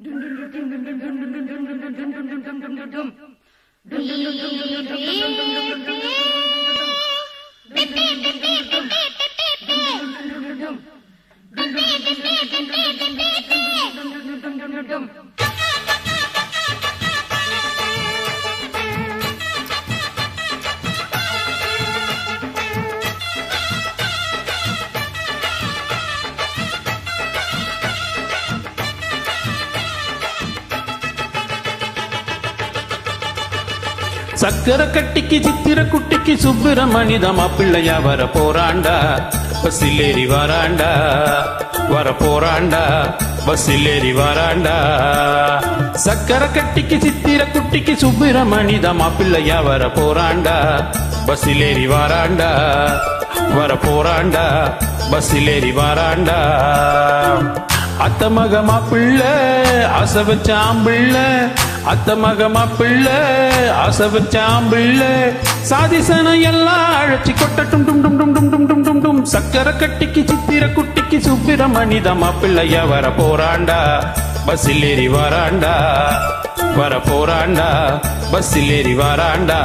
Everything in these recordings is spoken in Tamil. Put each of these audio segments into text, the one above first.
சக்கர கட்டிக்கு சித்திர குட்டிக்கு சுப்பிரமணிதமா பிள்ளையா வர போறாண்டா பஸ்ஸில் ஏறி வராண்டா வர போறாண்டா பஸ்ஸில் ஏறி வராண்டா சக்கர கட்டிக்கு சித்திர குட்டிக்கு சுப்பிரமணிதமா பிள்ளையா வர போறாண்டா பஸ்ஸில் ஏறி வராண்டா வர போறாண்டா பஸ்ஸில் ஏறி வராண்டா அத்த மகமா பிள்ளை ஆசை வச்சாம் பிள்ளை அத்த மகமா பிள்ளை ஆசை வச்சாம் பிள்ளை சாதிசன எல்லாம் அழைச்சி கொட்டட்டும் டும் டும் டும் டும் டும் டும் டும் டும் சக்கர கட்டிக்கு சித்திர குட்டிக்கு சுப்பிரமணிதமா பிள்ளைய வர போறாண்டா பஸ்ஸில் ஏறி வராண்டா வர போறாண்டா பஸ்ஸில் ஏறி வராண்டா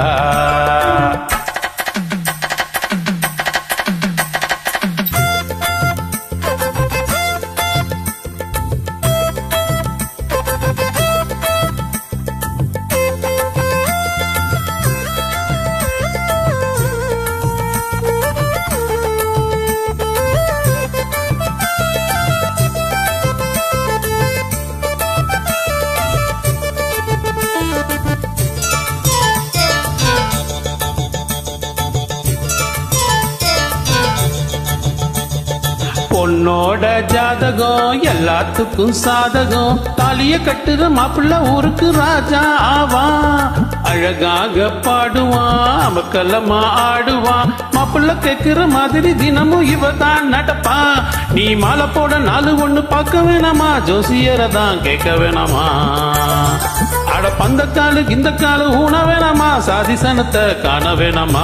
பொண்ணோட ஜாதகம் எல்லாத்துக்கும் சாதகம் தாலிய கட்டுற மாப்பிள்ள ஊருக்கு ராஜா ஆவான் அழகாக பாடுவான் அமக்கலமா ஆடுவான் மாப்பிள்ள கேக்குற மாதிரி தினமும் இவ தான் நடப்பான் நீ மாலை போட நாலு ஒண்ணு பார்க்க வேணாமா ஜோசியரை தான் கேட்க வேணாமா அட பந்த காலு இந்த காலு ஊன வேணாமா சாதிசனத்தை காண வேணாமா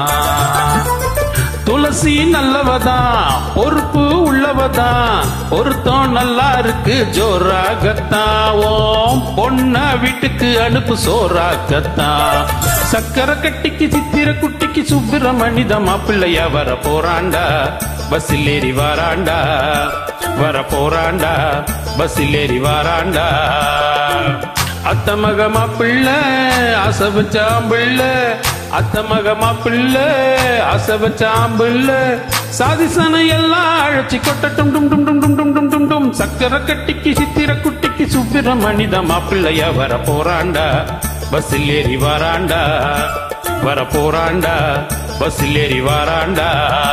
துளசி நல்லவதான் பொறுப்பு உள்ளவதான் பொருத்தம் நல்லா இருக்கு ஜோராகத்தான் ஓம் பொண்ண வீட்டுக்கு அனுப்பு சோறாகத்தான் சக்கரை கட்டிக்கு சித்திர குட்டிக்கு சுப்பிரமணிதமா பிள்ளைய வர போறாண்டா பஸ்ஸில் ஏறி வராண்டா வர போறாண்டா பஸ்ஸில் ஏறி வராண்டா அத்த மகமா பிள்ளை ஆசை வச்சாம் பிள்ளை அத்த மகமா பிள்ளை ஆசை வச்சாம் பிள்ளை சாதிசன எல்லாம் அழைச்சி கொட்டட்டும் டும் டும் டும் டும் டும் டும் டும் டும் சக்கர கட்டிக்கு சித்திர குட்டிக்கு சுப்பிரமணிதமா பிள்ளைய வர போறாண்டா பஸ்ஸில் ஏறி வராண்டா வர போறாண்டா பஸ்ஸில் ஏறி வராண்டா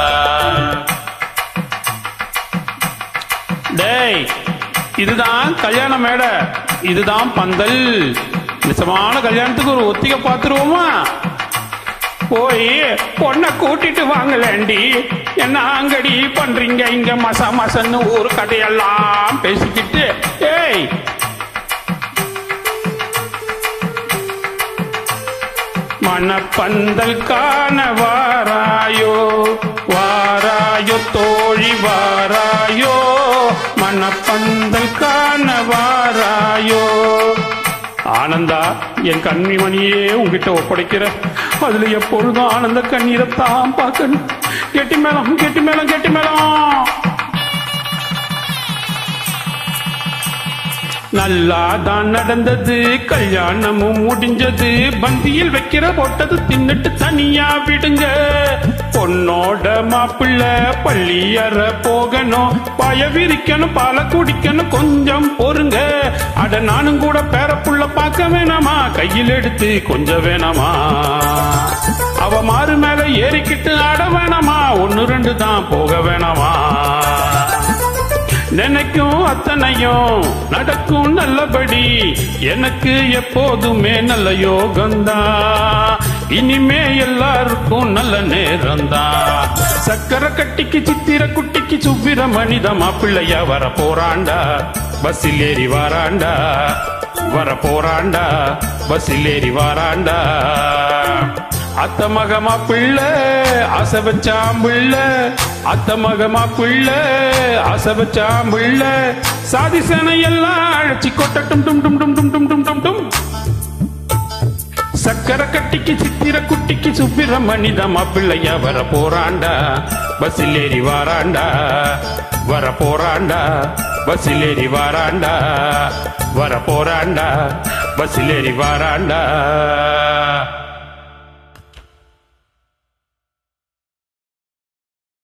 டேய் இதுதான் கல்யாண மேடை இதுதான் பந்தல் நிஜமான கல்யாணத்துக்கு ஒரு ஒத்திகை பார்த்துருவோமா போய் பொண்ணை கூட்டிட்டு வாங்கலேண்டி என்ன அங்கடி பண்றீங்க இங்க மச மசன்னு ஊரு கதையெல்லாம் பேசிக்கிட்டு ஏய் மணப்பந்தல் காண வாராயோ வாராயோ தோழி வாராயோ மணப்பந்தல் காண வாராயோ ஆனந்தா என் கண்ணிமணியே உங்ககிட்ட ஒப்படைக்கிற அதுல எப்பொழுதும் ஆனந்த கண்ணீரை தான் பார்க்கணும் கெட்டி மேளம் கெட்டி மேளம் கெட்டி மேளம் நல்லா தான் நடந்தது கல்யாணமும் முடிஞ்சது பந்தியில் வைக்கிற போட்டது தின்னுட்டு தனியா விடுங்க பொண்ணோட மாப்பிள்ள பள்ளியற போகணும் பய விரிக்கணும் பாலை குடிக்கணும் கொஞ்சம் பொறுங்க அட நானும் கூட பேரப்புள்ள பார்க்க வேணாமா கையில் எடுத்து கொஞ்சம் வேணாமா அவ மாறு மேல ஏறிக்கிட்டு ஆட வேணாமா ஒன்னு ரெண்டு தான் போக வேணாமா நினைக்கும் அத்தனையும் நடக்கும் நல்லபடி எனக்கு எப்போதுமே நல்ல யோகந்தா இனிமே எல்லாருக்கும் நல்ல நேரம்தான் சக்கரை கட்டிக்கு சித்திர குட்டிக்கு சுப்பிர மனிதமா பிள்ளையா வர போறாண்டா பஸ்ஸில் ஏறி வாராண்டா வர போறாண்டா பஸ்ஸில் ஏறி வாராண்டா அத்த மகமா பிள்ளை ஆசை வச்சாம் பிள்ளை அத்த மகமா பிள்ளை ஆசை வச்சாம் பிள்ளை சாதிசனை எல்லாம் அழைச்சி கொட்டட்டும் டும் டும் டும் டும் டும் டும் டும் டும் சக்கர கட்டிக்கு சித்திர குட்டிக்கு சுப்பிரமணிதம் பிள்ளையா வர போறாண்டா பஸ்ஸில் ஏறி வாராண்டா வர போறாண்டா பஸ்ஸில் ஏறி வாராண்டா வர போறாண்டா பஸ்ஸில் ஏறி வாராண்டா